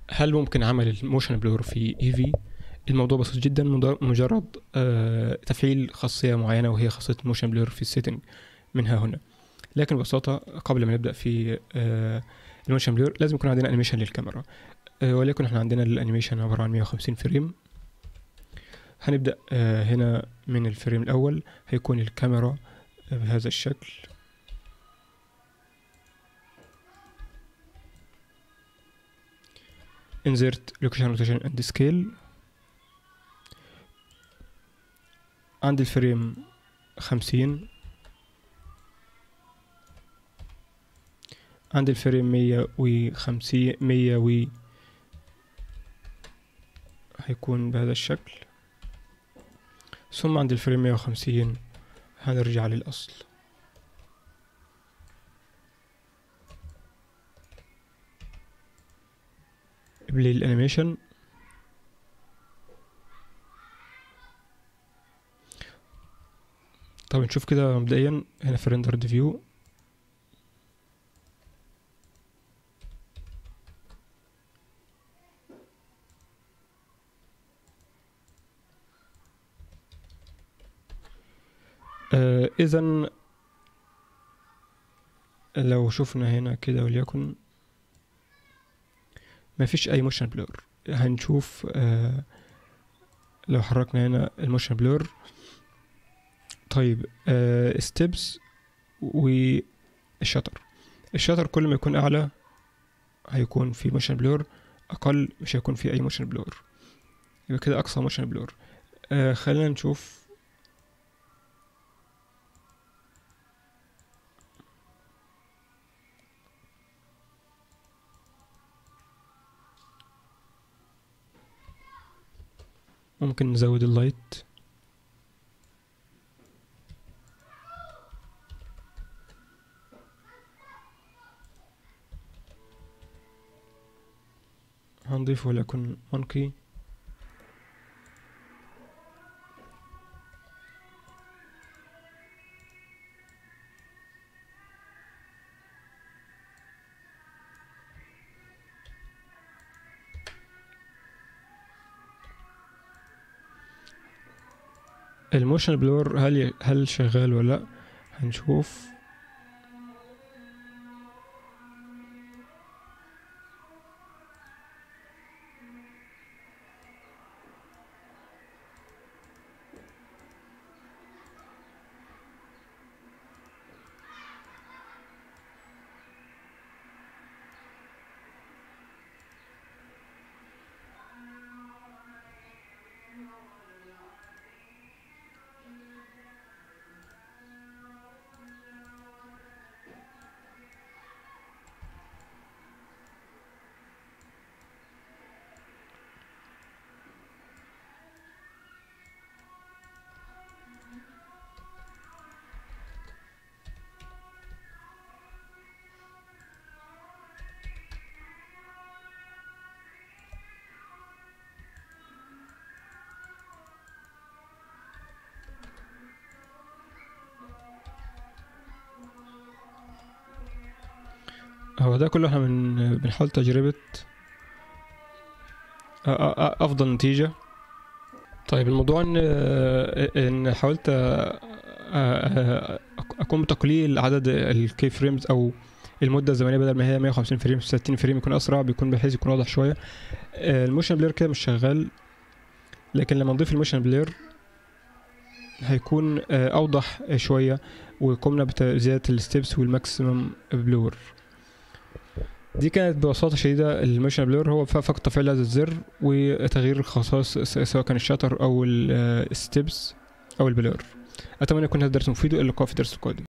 هل ممكن عمل الموشن بلور في ايفي الموضوع بسيط جدا مد- مجرد آه، تفعيل خاصيه معينه وهي خاصيه الموشن بلور في السيتنج منها هنا لكن ببساطه قبل ما نبدا في آه، الموشن بلور لازم يكون عندنا انيميشن للكاميرا آه، وليكن احنا عندنا الانيميشن عباره عن 150 فريم هنبدا آه، هنا من الفريم الاول هيكون الكاميرا بهذا الشكل insert location rotation and scale عند الفريم خمسين عند الفريم مية وخمسين مية و هيكون بهذا الشكل ثم عند الفريم مية وخمسين هنرجع للأصل قبل الانيميشن طب نشوف كده مبدئيا هنا في ريندر فيو آه اذا لو شفنا هنا كده وليكن ما فيش اي موشن بلور هنشوف آه لو حركنا هنا الموشن بلور طيب آه ستيبس والشطر الشطر كل ما يكون اعلى هيكون في موشن بلور اقل مش هيكون في اي موشن بلور يبقى كده اقصى موشن بلور آه خلينا نشوف ممكن نزود اللايت هنضيف وليكن مونكي الموشن بلور هل هل شغال ولا لا هنشوف هو ده كله احنا من بنحاول تجربة أ- أ- أفضل نتيجة طيب الموضوع إن إن حاولت أ- أ- أكون بتقليل عدد الكي فريمز أو المدة الزمنية بدل ما هي 150 فريم 60 فريم يكون أسرع بيكون بحيث يكون واضح شوية آه، الموشن بلير كده مش شغال لكن لما نضيف الموشن بلير هيكون آه، أوضح شوية وقمنا بزيادة الستبس والماكسيمم بلور دي كانت ببساطة شديدة الموشن بلور هو ف- فقط تفعيل هذا الزر وتغيير الخصائص س- سواء كان الشاتر أو الستبس أو البلور أتمنى يكون هذا الدرس مفيد واللقاء في درس القادم